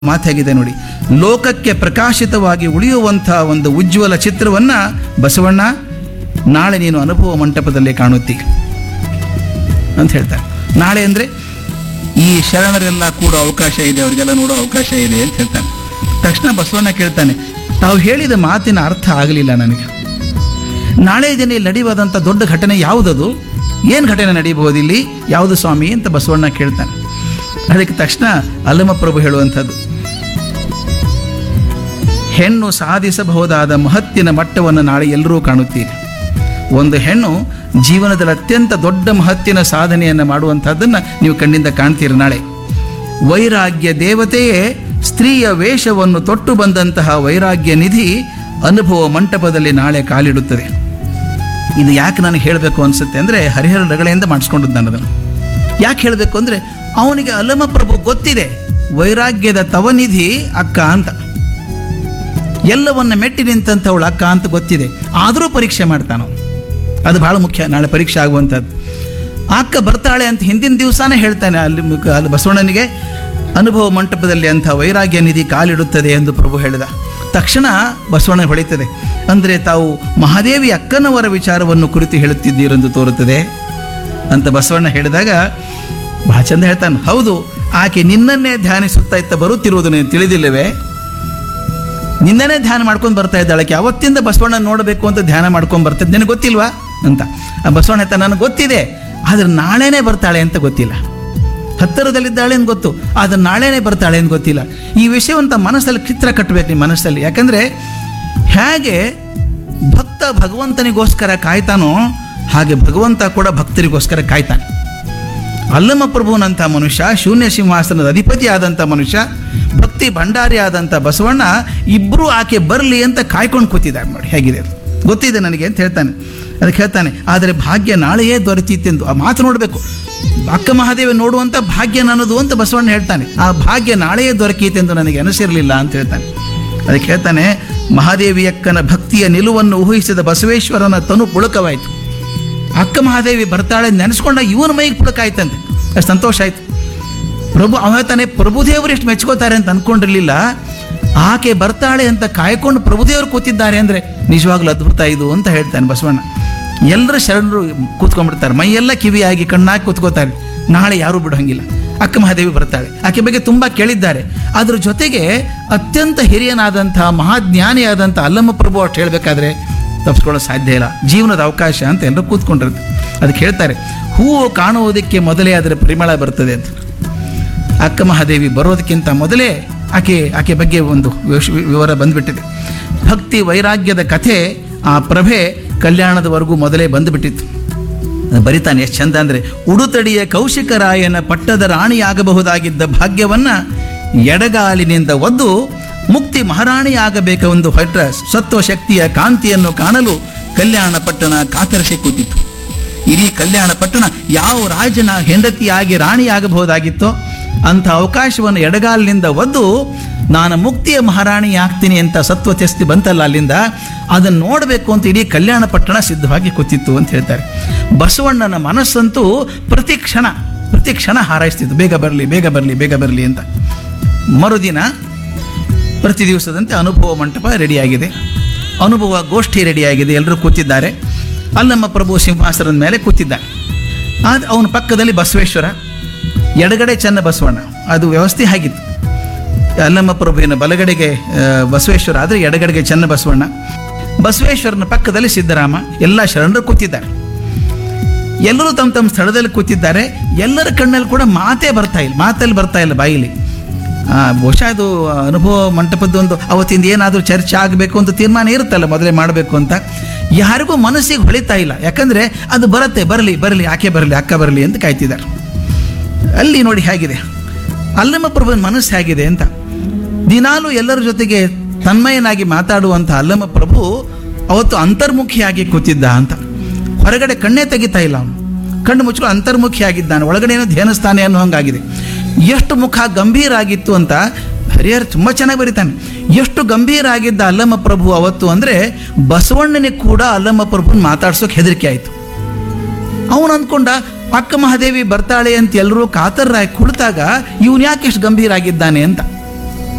ಮಾತಾಗಿದೆ ನೋಡಿ ಲೋಕಕ್ಕೆ ಪ್ರಕಾಶಿತವಾಗಿ ಉಳಿಯುವಂಥ ಒಂದು ಉಜ್ವಲ ಚಿತ್ರವನ್ನ ಬಸವಣ್ಣ ನಾಳೆ ನೀನು ಅನುಭವ ಮಂಟಪದಲ್ಲಿ ಕಾಣುತ್ತಿ ಅಂತ ಹೇಳ್ತಾರೆ ನಾಳೆ ಅಂದ್ರೆ ಈ ಶರಣರೆಲ್ಲ ಕೂಡ ಅವಕಾಶ ಇದೆ ಅವರಿಗೆಲ್ಲ ನೋಡೋ ಅವಕಾಶ ಇದೆ ಅಂತ ಹೇಳ್ತಾನೆ ತಕ್ಷಣ ಬಸವಣ್ಣ ಕೇಳ್ತಾನೆ ತಾವು ಹೇಳಿದ ಮಾತಿನ ಅರ್ಥ ಆಗಲಿಲ್ಲ ನನಗೆ ನಾಳೆ ದಿನ ಇಲ್ಲಿ ನಡೆಯುವುದಂಥ ದೊಡ್ಡ ಘಟನೆ ಯಾವುದದು ಏನು ಘಟನೆ ನಡೆಯಬಹುದು ಇಲ್ಲಿ ಯಾವುದು ಸ್ವಾಮಿ ಅಂತ ಬಸವಣ್ಣ ಕೇಳ್ತಾನೆ ಅದಕ್ಕೆ ತಕ್ಷಣ ಅಲ್ಲಮಪ್ರಭು ಹೇಳುವಂಥದ್ದು ಹೆಣ್ಣು ಸಾಧಿಸಬಹುದಾದ ಮಹತ್ತಿನ ಮಟ್ಟವನ್ನು ನಾಳೆ ಎಲ್ಲರೂ ಕಾಣುತ್ತೀರಿ ಒಂದು ಹೆಣ್ಣು ಜೀವನದಲ್ಲಿ ಅತ್ಯಂತ ದೊಡ್ಡ ಮಹತ್ತಿನ ಸಾಧನೆಯನ್ನು ಮಾಡುವಂಥದ್ದನ್ನು ನೀವು ಕಣ್ಣಿಂದ ಕಾಣ್ತೀರಿ ನಾಳೆ ವೈರಾಗ್ಯ ದೇವತೆಯೇ ಸ್ತ್ರೀಯ ವೇಷವನ್ನು ತೊಟ್ಟು ಬಂದಂತಹ ವೈರಾಗ್ಯ ನಿಧಿ ಅನುಭವ ಮಂಟಪದಲ್ಲಿ ನಾಳೆ ಕಾಲಿಡುತ್ತದೆ ಇದು ಯಾಕೆ ನನಗೆ ಹೇಳಬೇಕು ಅನಿಸುತ್ತೆ ಅಂದರೆ ಹರಿಹರ ರಗಳೆಯಿಂದ ಮಾಡಿಸ್ಕೊಂಡದ್ದು ನಾನು ಅದನ್ನು ಯಾಕೆ ಹೇಳಬೇಕು ಅಂದರೆ ಅವನಿಗೆ ಅಲ್ಲಮಪ್ರಭು ಗೊತ್ತಿದೆ ವೈರಾಗ್ಯದ ತವನಿಧಿ ಅಕ್ಕ ಅಂತ ಎಲ್ಲವನ್ನ ಮೆಟ್ಟಿ ನಿಂತಂಥವಳು ಅಕ್ಕ ಅಂತ ಗೊತ್ತಿದೆ ಆದರೂ ಪರೀಕ್ಷೆ ಮಾಡ್ತಾನು ಅದು ಬಹಳ ಮುಖ್ಯ ನಾಳೆ ಪರೀಕ್ಷೆ ಆಗುವಂಥದ್ದು ಆ ಅಕ್ಕ ಬರ್ತಾಳೆ ಅಂತ ಹಿಂದಿನ ದಿವಸನೇ ಹೇಳ್ತಾನೆ ಅಲ್ಲಿ ಮುಖ- ಅಲ್ಲಿ ಬಸವಣ್ಣನಿಗೆ ಅನುಭವ ಮಂಟಪದಲ್ಲಿ ಅಂಥ ವೈರಾಗ್ಯ ನಿಧಿ ಕಾಲಿಡುತ್ತದೆ ಎಂದು ಪ್ರಭು ಹೇಳಿದ ತಕ್ಷಣ ಬಸವಣ್ಣ ಹೊಳಿತದೆ ಅಂದರೆ ತಾವು ಮಹಾದೇವಿ ಅಕ್ಕನವರ ವಿಚಾರವನ್ನು ಕುರಿತು ಹೇಳುತ್ತಿದ್ದೀರೆಂದು ತೋರುತ್ತದೆ ಅಂತ ಬಸವಣ್ಣ ಹೇಳಿದಾಗ ಬಹಳ ಚಂದ ಹೇಳ್ತಾನೆ ಹೌದು ಆಕೆ ನಿನ್ನನ್ನೇ ಧ್ಯಾನಿಸುತ್ತಾ ಇತ್ತ ಬರುತ್ತಿರುವುದು ನೀನು ತಿಳಿದಿಲ್ಲವೇ ನಿನ್ನನೇ ಧ್ಯಾನ ಮಾಡ್ಕೊಂಡು ಬರ್ತಾ ಇದ್ದಾಳೆ ಆಕೆ ಅವತ್ತಿಂದ ಬಸವಣ್ಣ ನೋಡಬೇಕು ಅಂತ ಧ್ಯಾನ ಮಾಡ್ಕೊಂಡು ಬರ್ತಿದ್ದೆ ನಿನಗೆ ಗೊತ್ತಿಲ್ವಾ ಅಂತ ಆ ಬಸವಣ್ಣ ಹೇಳ್ತಾ ನನಗೆ ಗೊತ್ತಿದೆ ಆದ್ರೆ ನಾಳೆನೇ ಬರ್ತಾಳೆ ಅಂತ ಗೊತ್ತಿಲ್ಲ ಹತ್ತಿರದಲ್ಲಿದ್ದಾಳೆ ಅಂತ ಗೊತ್ತು ಆದ್ರೆ ನಾಳೆನೇ ಬರ್ತಾಳೆ ಅಂತ ಗೊತ್ತಿಲ್ಲ ಈ ವಿಷಯವಂತ ಮನಸ್ಸಲ್ಲಿ ಚಿತ್ರ ಕಟ್ಟಬೇಕು ನಿಮ್ಮ ಮನಸ್ಸಲ್ಲಿ ಯಾಕಂದ್ರೆ ಹೇಗೆ ಭಕ್ತ ಭಗವಂತನಿಗೋಸ್ಕರ ಕಾಯ್ತಾನೋ ಹಾಗೆ ಭಗವಂತ ಕೂಡ ಭಕ್ತರಿಗೋಸ್ಕರ ಕಾಯ್ತಾನೆ ಅಲ್ಲಮ ಪ್ರಭುವನಂಥ ಮನುಷ್ಯ ಶೂನ್ಯ ಸಿಂಹಾಸನದ ಅಧಿಪತಿ ಆದಂಥ ಮನುಷ್ಯ ಭಕ್ತಿ ಭಂಡಾರಿ ಆದಂಥ ಬಸವಣ್ಣ ಇಬ್ಬರು ಆಕೆ ಬರಲಿ ಅಂತ ಕಾಯ್ಕೊಂಡು ಕೂತಿದ್ದಾರೆ ನೋಡಿ ಹೇಗಿದೆ ಅದು. ಗೊತ್ತಿದೆ ನನಗೆ ಅಂತ ಹೇಳ್ತಾನೆ ಅದಕ್ಕೆ ಹೇಳ್ತಾನೆ ಆದರೆ ಭಾಗ್ಯ ನಾಳೆಯೇ ದೊರೆತಿತ್ತೆಂದು ಆ ಮಾತು ನೋಡಬೇಕು ಅಕ್ಕ ಮಹಾದೇವಿ ನೋಡುವಂಥ ಭಾಗ್ಯ ನನ್ನದು ಅಂತ ಬಸವಣ್ಣ ಹೇಳ್ತಾನೆ ಆ ಭಾಗ್ಯ ನಾಳೆಯೇ ದೊರಕೀತೆಂದು ನನಗೆ ಅನಿಸಿರಲಿಲ್ಲ ಅಂತ ಹೇಳ್ತಾನೆ ಅದಕ್ಕೆ ಹೇಳ್ತಾನೆ ಮಹಾದೇವಿಯಕ್ಕನ ಭಕ್ತಿಯ ನಿಲುವನ್ನು ಊಹಿಸಿದ ಬಸವೇಶ್ವರನ ತನು ಪುಳಕವಾಯಿತು ಅಕ್ಕ ಮಹಾದೇವಿ ಬರ್ತಾಳೆ ನೆನೆಸ್ಕೊಂಡ ಇವನ ಮೈಗೆ ಪುಳಕಾಯ್ತಂತೆ ಅಷ್ಟು ಸಂತೋಷ ಆಯ್ತು ಪ್ರಭು ಅವ ಹೇಳ್ತಾನೆ ಪ್ರಭುದೇವರು ಎಷ್ಟು ಮೆಚ್ಕೋತಾರೆ ಅಂತ ಅನ್ಕೊಂಡಿರ್ಲಿಲ್ಲ ಆಕೆ ಬರ್ತಾಳೆ ಅಂತ ಕಾಯ್ಕೊಂಡು ಪ್ರಭುದೇವರು ಕೂತಿದ್ದಾರೆ ಅಂದ್ರೆ ನಿಜವಾಗ್ಲೂ ಅದ್ಭುತ ಇದು ಅಂತ ಹೇಳ್ತಾನೆ ಬಸವಣ್ಣ ಎಲ್ಲರೂ ಶರಣರು ಕೂತ್ಕೊಂಡ್ಬಿಡ್ತಾರೆ ಮೈಯೆಲ್ಲ ಕಿವಿಯಾಗಿ ಕಣ್ಣಾಗಿ ಕೂತ್ಕೋತಾರೆ ನಾಳೆ ಯಾರೂ ಬಿಡೋಂಗಿಲ್ಲ ಅಕ್ಕ ಮಹಾದೇವಿ ಬರ್ತಾಳೆ ಆಕೆ ಬಗ್ಗೆ ತುಂಬಾ ಕೇಳಿದ್ದಾರೆ ಅದ್ರ ಜೊತೆಗೆ ಅತ್ಯಂತ ಹಿರಿಯನಾದಂತಹ ಮಹಾಜ್ಞಾನಿಯಾದಂಥ ಅಲ್ಲಮ್ಮ ಪ್ರಭು ಅಷ್ಟು ಹೇಳಬೇಕಾದ್ರೆ ತಪ್ಪಿಸ್ಕೊಳ್ಳೋ ಸಾಧ್ಯ ಇಲ್ಲ ಜೀವನದ ಅವಕಾಶ ಅಂತ ಎಲ್ಲರೂ ಕೂತ್ಕೊಂಡಿರುತ್ತೆ ಅದಕ್ಕೆ ಹೇಳ್ತಾರೆ ಹೂವು ಕಾಣುವುದಕ್ಕೆ ಮೊದಲೇ ಅದರ ಪರಿಮಳ ಬರ್ತದೆ ಅಂತ ಅಕ್ಕ ಮಹಾದೇವಿ ಬರೋದಕ್ಕಿಂತ ಮೊದಲೇ ಆಕೆ ಆಕೆ ಬಗ್ಗೆ ಒಂದು ವಿವಶ- ವಿವರ ಬಂದ್ಬಿಟ್ಟಿದೆ ಭಕ್ತಿ ವೈರಾಗ್ಯದ ಕಥೆ ಆ ಪ್ರಭೆ ಕಲ್ಯಾಣದವರೆಗೂ ಮೊದಲೇ ಬಂದುಬಿಟ್ಟಿತ್ತು ಅದು ಬರಿತಾನೆ ಎಷ್ಟು ಚಂದ ಅಂದರೆ ಉಡುತಡಿಯ ಕೌಶಿಕರಾಯನ ಪಟ್ಟದ ರಾಣಿಯಾಗಬಹುದಾಗಿದ್ದ ಭಾಗ್ಯವನ್ನ ಎಡಗಾಲಿನಿಂದ ಒದ್ದು ಮುಕ್ತಿ ಮಹಾರಾಣಿಯಾಗಬೇಕೆಂದು ಹೊರಟ ಸತ್ವ ಶಕ್ತಿಯ ಕಾಂತಿಯನ್ನು ಕಾಣಲು ಕಲ್ಯಾಣ ಪಟ್ಟಣ ಕಾತರಿಸಿ ಕೂತಿತ್ತು ಇಡೀ ಕಲ್ಯಾಣ ಪಟ್ಟಣ ಯಾವ ರಾಜನ ಹೆಂಡತಿಯಾಗಿ ರಾಣಿಯಾಗಬಹುದಾಗಿತ್ತೋ ಅಂಥ ಅವಕಾಶವನ್ನು ಎಡಗಾಲಿನಿಂದ ಒದ್ದು ನಾನು ಮುಕ್ತಿಯ ಮಹಾರಾಣಿ ಆಗ್ತೀನಿ ಅಂತ ಸತ್ವ ತೆಸ್ತಿ ಬಂತಲ್ಲ ಅಲ್ಲಿಂದ ಅದನ್ನು ನೋಡಬೇಕು ಅಂತ ಇಡೀ ಕಲ್ಯಾಣ ಪಟ್ಟಣ ಸಿದ್ಧವಾಗಿ ಕೂತಿತ್ತು ಅಂತ ಹೇಳ್ತಾರೆ ಬಸವಣ್ಣನ ಮನಸ್ಸಂತೂ ಪ್ರತಿ ಕ್ಷಣ ಪ್ರತಿ ಕ್ಷಣ ಹಾರೈಸ್ತಿತ್ತು ಬೇಗ ಬರಲಿ ಬೇಗ ಬರಲಿ ಬೇಗ ಬರಲಿ ಅಂತ ಮರುದಿನ ಪ್ರತಿ ದಿವಸದಂತೆ ಅನುಭವ ಮಂಟಪ ರೆಡಿಯಾಗಿದೆ ಅನುಭವ ಗೋಷ್ಠಿ ರೆಡಿಯಾಗಿದೆ ಎಲ್ಲರೂ ಕೂತಿದ್ದಾರೆ ಅಲ್ಲಮ್ಮ ಪ್ರಭು ಸಿಂಹಾಸನದ ಮೇಲೆ ಕೂತಿದ್ದಾನೆ ಆದ ಅವನ ಪಕ್ಕದಲ್ಲಿ ಬಸವೇಶ್ವರ ಎಡಗಡೆ ಚೆನ್ನ ಬಸವಣ್ಣ ಅದು ವ್ಯವಸ್ಥೆ ಆಗಿತ್ತು ಅಲ್ಲಮ್ಮ ಪ್ರಭುವಿನ ಬಲಗಡೆಗೆ ಆ, ಬಸವೇಶ್ವರ ಆದರೆ ಎಡಗಡೆಗೆ ಚೆನ್ನ ಬಸವಣ್ಣ ಬಸವೇಶ್ವರನ ಪಕ್ಕದಲ್ಲಿ ಸಿದ್ದರಾಮ ಎಲ್ಲ ಶರಣರು ಕೂತಿದ್ದಾರೆ ಎಲ್ಲರೂ ತಮ್ಮ ತಮ್ಮ ಸ್ಥಳದಲ್ಲಿ ಕೂತಿದ್ದಾರೆ ಎಲ್ಲರ ಕಣ್ಣಲ್ಲಿ ಕೂಡ ಮಾತೇ ಬರ್ತಾ ಇಲ್ಲ ಮಾತಲ್ಲಿ ಬರ್ತಾ ಇಲ್ಲ ಬಾಯಿಲಿ ಆ, ಬಹುಶಃ ಅದು ಅನುಭವ ಮಂಟಪದ ಒಂದು ಅವತ್ತಿಂದ ಏನಾದರೂ ಚರ್ಚೆ ಆಗಬೇಕು ಅಂತ ತೀರ್ಮಾನ ಇರುತ್ತಲ್ಲ ಮೊದಲೇ ಮಾಡಬೇಕು ಅಂತ ಯಾರಿಗೂ ಮನಸ್ಸಿಗೆ ಹೊಳಿತಾ ಇಲ್ಲ ಯಾಕಂದ್ರೆ ಅದು ಬರುತ್ತೆ ಬರಲಿ ಬರಲಿ ಆಕೆ ಬರಲಿ ಅಕ್ಕ ಬರಲಿ ಅಂತ ಕಾಯ್ತಿದ್ದಾರೆ ಅಲ್ಲಿ ನೋಡಿ ಹೇಗಿದೆ ಅಲ್ಲಮ್ಮ ಪ್ರಭುವಿನ ಮನಸ್ಸು ಹೇಗಿದೆ ಅಂತ ದಿನಾಲು ಎಲ್ಲರ ಜೊತೆಗೆ ತನ್ಮಯನಾಗಿ ಮಾತಾಡುವಂಥ ಅಲ್ಲಮ್ಮ ಪ್ರಭು ಅವತ್ತು ಅಂತರ್ಮುಖಿಯಾಗಿ ಕೂತಿದ್ದ ಅಂತ ಹೊರಗಡೆ ಕಣ್ಣೇ ತೆಗಿತಾ ಇಲ್ಲ ಅವನು ಕಣ್ಣು ಮುಚ್ಕೊಂಡು ಅಂತರ್ಮುಖಿಯಾಗಿದ್ದಾನೆ ಒಳಗಡೆ ಏನೋ ಧ್ಯಾನಸ್ಥಾನೆ ಅನ್ನೋ ಹಂಗಾಗಿದೆ ಎಷ್ಟು ಮುಖ ಗಂಭೀರ ಆಗಿತ್ತು ಅಂತ ಹರಿಹರ್ ತುಂಬ ಚೆನ್ನಾಗಿ ಬರೀತಾನೆ ಎಷ್ಟು ಗಂಭೀರ ಆಗಿದ್ದ ಅಲ್ಲಮ್ಮ ಪ್ರಭು ಅವತ್ತು ಅಂದರೆ ಬಸವಣ್ಣನಿಗೆ ಕೂಡ ಅಲ್ಲಮ್ಮ ಪ್ರಭುನ ಮಾತಾಡ್ಸೋಕೆ ಹೆದರಿಕೆ ಆಯಿತು ಅವನು ಅಂದ್ಕೊಂಡ ಅಕ್ಕ ಮಹಾದೇವಿ ಬರ್ತಾಳೆ ಅಂತ ಎಲ್ಲರೂ ಕಾತರರಾಗಿ ಕುಳಿತಾಗ ಇವನು ಯಾಕೆ ಎಷ್ಟು ಗಂಭೀರ ಆಗಿದ್ದಾನೆ ಅಂತ